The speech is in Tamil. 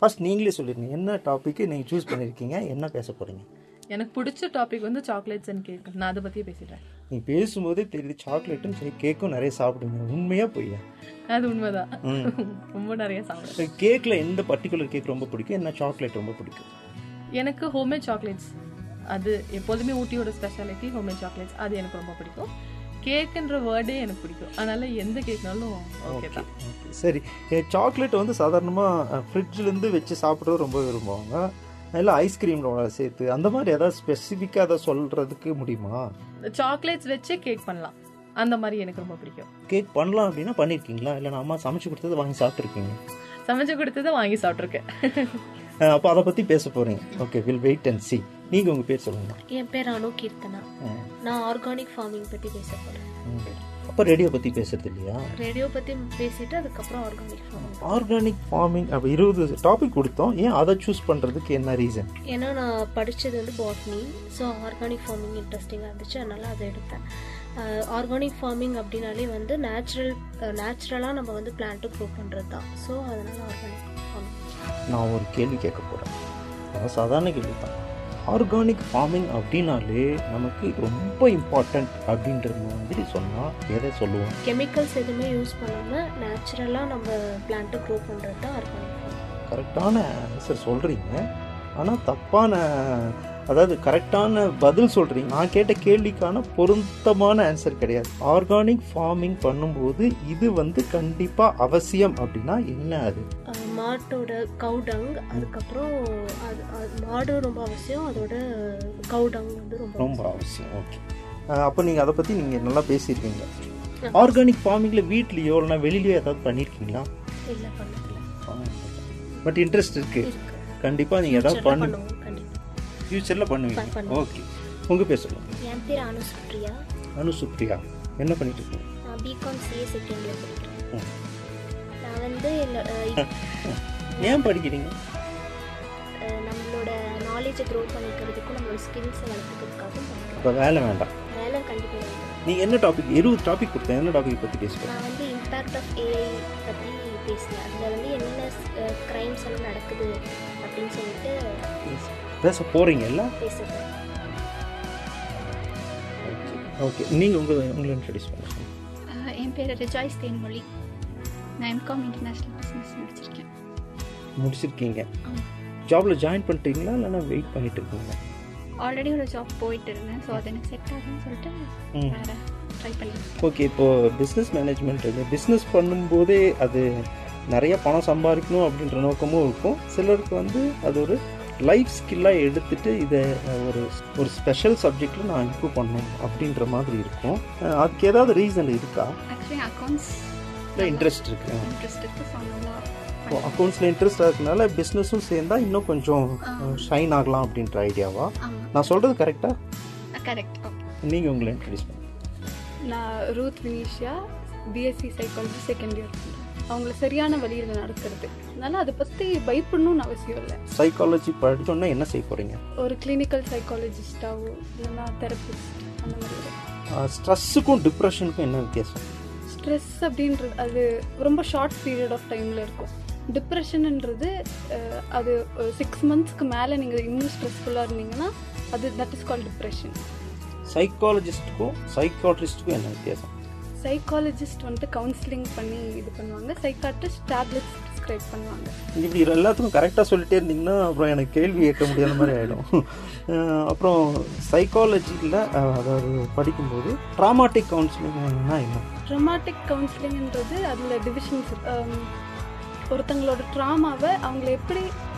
ஃபர்ஸ்ட் நீங்களே சொல்லிருங்க என்ன டாபிக் நீங்கள் சூஸ் பண்ணியிருக்கீங்க என்ன பேச போகிறீங்க எனக்கு பிடிச்ச டாபிக் வந்து சாக்லேட்ஸ் அண்ட் கேக் நான் அதை பற்றியே பேசிட்டேன் நீ பேசும்போதே தெரியுது சாக்லேட்டும் சரி கேக்கும் நிறைய சாப்பிடுங்க உண்மையாக பொய்யா அது உண்மைதான் ரொம்ப நிறைய சாப்பிடுவேன் கேக்கில் எந்த பர்டிகுலர் கேக் ரொம்ப பிடிக்கும் என்ன சாக்லேட் ரொம்ப பிடிக்கும் எனக்கு ஹோம்மேட் சாக்லேட்ஸ் அது எப்போதுமே ஊட்டியோட ஸ்பெஷாலிட்டி ஹோம்மேட் சாக்லேட்ஸ் அது எனக்கு ரொம்ப பிடிக்கும் கேக்குன்ற வேர்டே எனக்கு பிடிக்கும் அதனால எந்த கேக்னாலும் ஓகே தான் Okay, சரி சாக்லேட் வந்து சாதாரணமாக ஃப்ரிட்ஜ்லேருந்து வச்சு சாப்பிட்றது ரொம்ப விரும்புவாங்க இல்லை ஐஸ்கிரீமில் சேர்த்து அந்த மாதிரி ஏதாவது ஸ்பெசிஃபிக்காக அதை சொல்கிறதுக்கு முடியுமா சாக்லேட்ஸ் வச்சே கேக் பண்ணலாம் அந்த மாதிரி எனக்கு ரொம்ப பிடிக்கும் கேக் பண்ணலாம் அப்படின்னா பண்ணியிருக்கீங்களா இல்லை நான் அம்மா சமைச்சு கொடுத்ததை வாங்கி சாப்பிட்ருக்கீங்க சமைச்சு கொடுத்ததை வாங்கி சாப்பிட்ருக்கேன் அப்போ அதை பற்றி பேச போகிறீங்க okay will wait and see நீங்கள் உங்கள் பேர் சொல்லுங்க என் பேர் அனு கீர்த்தனா நான் ஆர்கானிக் ஃபார்மிங் பற்றி பேச போகிறேன் அப்போ ரேடியோ பற்றி பேசுறது இல்லையா ரேடியோ பற்றி பேசிட்டு அதுக்கப்புறம் ஆர்கானிக் ஃபார்மிங் ஆர்கானிக் ஃபார்மிங் அப்போ இருபது டாபிக் கொடுத்தோம் ஏன் அதை சூஸ் பண்ணுறதுக்கு என்ன ரீசன் ஏன்னா நான் படித்தது வந்து பாட்னி ஸோ ஆர்கானிக் ஃபார்மிங் இன்ட்ரெஸ்டிங்காக இருந்துச்சு அதனால் அதை எடுத்தேன் ஆர்கானிக் ஃபார்மிங் அப்படின்னாலே வந்து நேச்சுரல் நேச்சுரலாக நம்ம வந்து பிளான்ட்டு க்ரோ பண்ணுறது தான் ஸோ அதனால் ஆர்கானிக் ஃபார்மிங் நான் ஒரு கேள்வி கேட்க போகிறேன் அதான் சாதாரண கேள்வி தான் ஆர்கானிக் ஃபார்மிங் அப்படின்னாலே நமக்கு ரொம்ப இம்பார்ட்டண்ட் அப்படின்ற மாதிரி சொன்னால் எதை சொல்லுவோம் கெமிக்கல்ஸ் எதுவுமே யூஸ் பண்ணாமல் நேச்சுரலாக நம்ம பிளான்ட்டு க்ரோ பண்ணுறது தான் ஆர்கானிக் ஃபார்மிங் கரெக்டான ஆன்சர் சொல்கிறீங்க ஆனால் தப்பான அதாவது கரெக்டான பதில் சொல்கிறீங்க நான் கேட்ட கேள்விக்கான பொருத்தமான ஆன்சர் கிடையாது ஆர்கானிக் ஃபார்மிங் பண்ணும்போது இது வந்து கண்டிப்பாக அவசியம் அப்படின்னா என்ன அது அஹ் மாட்டோட கவுடங் அதுக்கப்புறம் அது அது மாடு ரொம்ப அவசியம் அதோட கவுடங் வந்து ரொம்ப ரொம்ப அவசியம் ஓகே அப்போ நீங்கள் அதை பற்றி நீங்கள் நல்லா பேசியிருக்கீங்க ஆர்கானிக் ஃபார்மிங்கில் வீட்லேயோ இல்லைனா வெளியிலையோ ஏதாவது பண்ணியிருக்கீங்களா இல்லை பண்ணதில்ல பட் இன்ட்ரெஸ்ட் இருக்குது இருக்கு கண்டிப்பாக நீங்கள் ஏதாவது Future ல பண்ணு பண்ணுவோம் கண்டிப்பா ஃப்யூச்சரில் பண்ணுவீங்க பண்ணுவோம். ஓகே உங்கள் பேர் சொல்லுங்கள் என் பேர் அனு சுப்ரியா அனு சுப்ரியா என்ன பண்ணிட்டு இருக்கீங்க நான் பிகாம் சிஏ செகண்ட் இயர் படிக்கிறேன் ம். நான் வந்து இல்ல- அஹ் இ- ஏன் படிக்கிறீங்க அஹ் நம்மளோட நாலேஜை க்ரோ பண்ணிக்கிறதுக்கும் நம்மளோட ஸ்கில்ஸை வளர்த்துக்கிறதுக்காகவும் படிக்கிறேன் இப்போ வேலை வேண்டாம் வேலை கண்டிப்பாக வேணும் நீங்கள் என்ன டாபிக் இருபது டாபிக் கொடுத்தேன் என்ன டாபிக் பற்றி பேசுகிறேன் நான் வந்து இம்பேக்ட் ஆஃப் ஏஐ பற்றி பேசினேன் அதில் வந்து என்னென்ன க்ரைம்ஸ் எல்லாம் நடக்குது அப்படின்னு சொல்லிட்டு பேச போகிறீங்கல்ல பேசுகிறேன் ஓகே ஓகே நீங்கள் உங்கள் உங்களை இன்ட்ரடியூஸ் பண்ணுங்க ஆஹ் என் பேர் ரிஜாய்ஸ் தேன்மொழி நான் எம்காம் இன்டர்நேஷ்னல் பிஸ்னஸ் முடிச்சிருக்கேன் முடிச்சிருக்கீங்க ஜாபில் ஜாயின் பண்ணிட்டீங்களா இல்லைன்னா வெயிட் பண்ணிட்டு இருக்கீங்களா ஆல்ரெடி ஒரு ஜாப் போயிட்டு இருந்தேன் ஸோ அது எனக்கு செட் ஆகுதுன்னு சொல்லிட்டு ம். வேறு ட்ரை பண்ணியிருக்கேன் ஓகே இப்போது பிஸ்னஸ் மேனேஜ்மெண்ட் இது பிஸ்னஸ் பண்ணும்போதே அது நிறைய பணம் சம்பாதிக்கணும் அப்படின்ற நோக்கமும் இருக்கும் சிலருக்கு வந்து அது ஒரு லைஃப் ஸ்கில்லாக எடுத்துட்டு இதை அஹ், ஒரு ஒரு ஸ்பெஷல் சப்ஜெக்டில் நான் இம்ப்ரூவ் பண்ணணும் அப்படின்ற மாதிரி இருக்கும் அஹ், அதுக்கு ஏதாவது ரீசன் இருக்கா ஆக்சுவலி அக்கௌண்ட்ஸ் இல்லை இன்ட்ரெஸ்ட் இருக்கு இன்ட்ரெஸ்ட் இருக்குது ஸோ நல்லா இப்போ அக்கௌண்ட்ஸில் இன்ட்ரெஸ்ட் இருக்கனால பிஸ்னஸும் சேர்ந்தா இன்னும் கொஞ்சம் ஷைன் ஆகலாம் அப்படின்ற ஐடியாவா ஆமாம் நான் சொல்கிறது கரெக்டாக கரெக்ட் ஓகே நீங்கள் உங்களை இன்ட்ரடியூஸ் பண்ணுங்க நான் Ruth Venetia B Sc psychology second year அவங்கள சரியான வழியில் நடத்துறது அதனால அதை பற்றி பயப்படணும்னு அவசியம் இல்லை சைக்காலஜி படிச்சோன்னா என்ன செய்ய போகிறீங்க ஒரு கிளினிக்கல் சைக்காலஜிஸ்டாவோ இல்லைன்னா தெரபிஸ்ட் அந்த மாதிரி ஸ்ட்ரெஸ்ஸுக்கும் டிப்ரெஷனுக்கும் என்ன வித்தியாசம் ஸ்ட்ரெஸ் அப்படின்றது அது ரொம்ப ஷார்ட் பீரியட் ஆஃப் டைமில் இருக்கும் டிப்ரெஷன்ன்றது அஹ், அது சிக்ஸ் மந்த்ஸ்க்கு மேலே நீங்கள் இன்னும் ஸ்ட்ரெஸ்ஃபுல்லாக இருந்தீங்கன்னா அது தட் இஸ் கால் டிப்ரெஷன் சைக்காலஜிஸ்ட்டுக்கும் சைக்காட்ரிஸ்ட்டுக்கும் என்ன வித்தியாசம் சைக்காலஜிஸ்ட் வந்துட்டு கவுன்சிலிங் பண்ணி இது பண்ணுவாங்க சைக்காட்ரிஸ்ட் டேப்லெட்ஸ் ப்ரிஸ்கிரைப் பண்ணுவாங்க இப்படி எல்லாத்துக்கும் கரெக்டாக சொல்லிட்டே இருந்தீங்கன்னா அப்புறம் எனக்கு கேள்வி கேட்க முடியாத மாதிரி ஆகிடும் அப்புறம் சைக்காலஜியில் அதாவது படிக்கும்போது ட்ராமாட்டிக் கவுன்சிலிங்னா என்ன ட்ரமாட்டிக் கவுன்சிலிங்ன்றது அதில் டிவிஷன்ஸ் ஒருத்தங்களோட ட்ராமாவை அவங்கள எப்படி